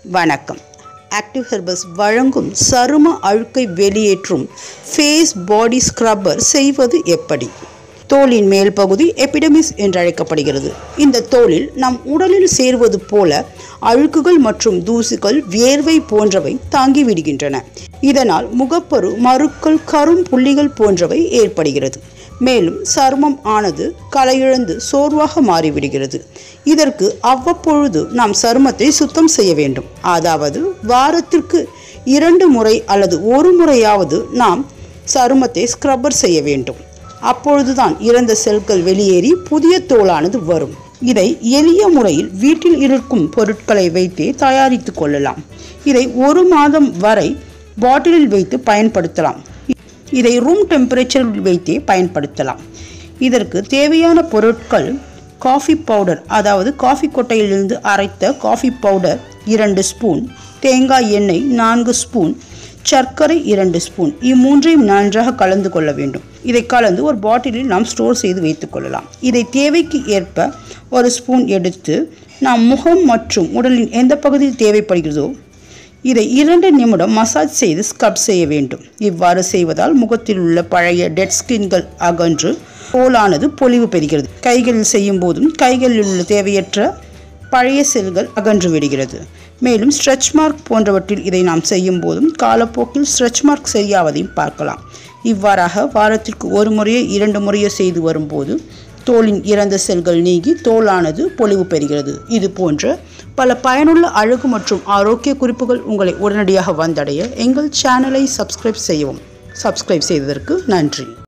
வணக்கம் active herbals வழங்கும் சரும அழுக்கை வெளியேற்றும் ஃபேஸ் பாடி ஸ்க்ரப்பர் செய்வது எப்படி தோலின் மேல் பகுதி எபிடமிஸ் என்று அழைக்கப்படுகிறது இந்த தோலில் நம் உடலில் சேர்வது போல அழுக்குகள் மற்றும் தூசுகள் வியர்வை போன்றவை தாங்கி விடுகின்றன இதனால் முகப்பரு மருக்கள் கரும் புள்ளிகள் போன்றவை ஏற்படுகிறது மேலும் சருமம் ஆனது களையிழந்து சோர்வாக மாறிவிடுகிறது இதற்கு அவ்வப்பொழுது நாம் சருமத்தை சுத்தம் செய்ய வேண்டும் அதாவது வாரத்திற்கு இரண்டு முறை அல்லது ஒரு முறையாவது நாம் சருமத்தை ஸ்க்ரப்பர் செய்ய வேண்டும் அப்பொழுதுதான் இறந்த செல்கள் வெளியேறி புதிய தோலானது வரும் இதை எளிய முறையில் வீட்டில் இருக்கும் பொருட்களை வைத்தே தயாரித்து கொள்ளலாம் இதை ஒரு மாதம் வரை பாட்டிலில் வைத்து பயன்படுத்தலாம் இதை ரூம் டெம்பரேச்சரில் வைத்தே பயன்படுத்தலாம் இதற்கு தேவையான பொருட்கள் காஃபி பவுடர் அதாவது காஃபி கொட்டையிலிருந்து அரைத்த காஃபி பவுடர் இரண்டு ஸ்பூன் தேங்காய் எண்ணெய் நான்கு ஸ்பூன் சர்க்கரை இரண்டு ஸ்பூன் இம்மூன்றையும் நன்றாக கலந்து கொள்ள வேண்டும் இதை கலந்து ஒரு பாட்டிலில் நாம் ஸ்டோர் செய்து வைத்துக்கொள்ளலாம் இதை தேவைக்கு ஏற்ப ஒரு ஸ்பூன் எடுத்து நாம் முகம் மற்றும் உடலின் எந்த பகுதியில் தேவைப்படுகிறதோ இதை இரண்டு நிமிடம் மசாஜ் செய்து ஸ்க்ரப் செய்ய வேண்டும் இவ்வாறு செய்வதால் முகத்தில் உள்ள பழைய டெட் ஸ்கின்கள் அகன்று தோலானது பொலிவு பெறுகிறது கைகளில் செய்யும் போதும் கைகளில் உள்ள தேவையற்ற பழைய செல்கள் அகன்று விடுகிறது மேலும் ஸ்ட்ரெச் மார்க் போன்றவற்றில் இதை நாம் செய்யும் போதும் காலப்போக்கில் ஸ்ட்ரெச் மார்க் சரியாவதையும் பார்க்கலாம் இவ்வாறாக வாரத்திற்கு ஒரு முறையோ இரண்டு முறையோ செய்து வரும்போது தோலின் இறந்த செல்கள் நீங்கி தோலானது பொலிவு பெறுகிறது இது போன்ற பல பயனுள்ள அழகு மற்றும் ஆரோக்கிய குறிப்புகள் உங்களை உடனடியாக வந்தடைய எங்கள் சேனலை சப்ஸ்கிரைப் செய்யவும் சப்ஸ்கிரைப் செய்ததற்கு நன்றி